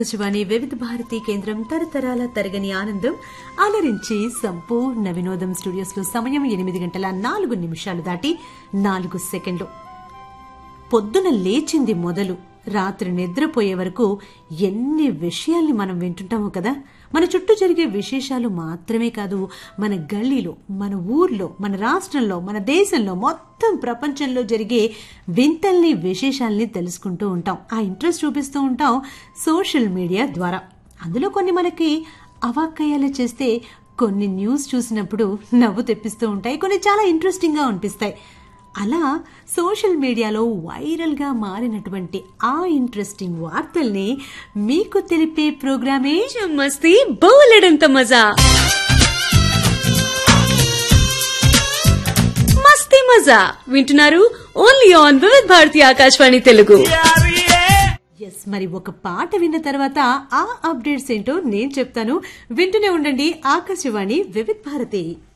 శివాని వివిధ భారతి కేంద్రం తరతరాల తరగని ఆనందం అలరించి సంపూర్ణ వినోదం స్టూడియోస్ లో సమయం ఎనిమిది గంటల నాలుగు నిమిషాలు దాటి నాలుగు సెకండ్లు పొద్దున లేచింది మొదలు రాత్రి నిద్రపోయే వరకు ఎన్ని విషయాల్ని మనం వింటుంటామో కదా మన చుట్టూ జరిగే విశేషాలు మాత్రమే కాదు మన గల్లీలో మన ఊర్లో మన రాష్ట్రంలో మన దేశంలో మొత్తం ప్రపంచంలో జరిగే వింతల్ని విశేషాల్ని తెలుసుకుంటూ ఉంటాం ఆ ఇంట్రెస్ట్ చూపిస్తూ ఉంటాం సోషల్ మీడియా ద్వారా అందులో కొన్ని మనకి అవాక్కయ్యాలు చేస్తే కొన్ని న్యూస్ చూసినప్పుడు నవ్వు తెప్పిస్తూ ఉంటాయి కొన్ని చాలా ఇంట్రెస్టింగ్ గా అనిపిస్తాయి అలా సోషల్ మీడియాలో వైరల్ గా మారినటువంటి ఆ ఇంట్రెస్టింగ్ వార్తల్ని మీకు తెలిపే ప్రోగ్రామే మస్తీ బోలెడంత మజా మస్తీ మజా వింటున్నారు only on Vividh Bharati Akashvani Telugu yes మరి ఒక పాట విన్న తర్వాత ఆ అప్డేట్స్ ఏంటో నేను చెప్తాను వింటూనే ఉండండి ఆకాశవాణి వివిధ్ భారతి